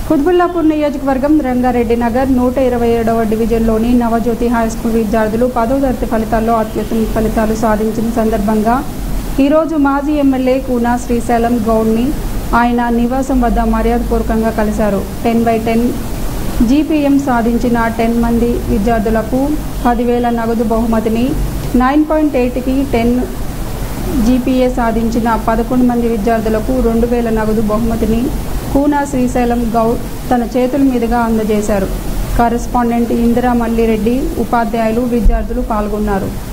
కుత్బుల్లాపూర్ నియోజకవర్గం రంగారెడ్డి నగర్ నూట ఇరవై ఏడవ డివిజన్లోని నవజ్యోతి హై స్కూల్ విద్యార్థులు పదో తరగతి ఫలితాల్లో అత్యుత్తమ ఫలితాలు సాధించిన సందర్భంగా ఈరోజు మాజీ ఎమ్మెల్యే కూనా శ్రీశైలం గౌడ్ని ఆయన నివాసం వద్ద మర్యాదపూర్వకంగా కలిశారు టెన్ బై టెన్ జీపీఎం సాధించిన టెన్ మంది విద్యార్థులకు పదివేల నగదు బహుమతిని నైన్ పాయింట్ ఎయిట్కి టెన్ జీపీఏ సాధించిన పదకొండు మంది విద్యార్థులకు రెండు వేల నగదు బహుమతిని కూనా శ్రీశైలం గౌడ్ తన చేతుల మీదుగా అందజేశారు కరెస్పాండెంట్ ఇందిరా మల్లిరెడ్డి ఉపాధ్యాయులు విద్యార్థులు పాల్గొన్నారు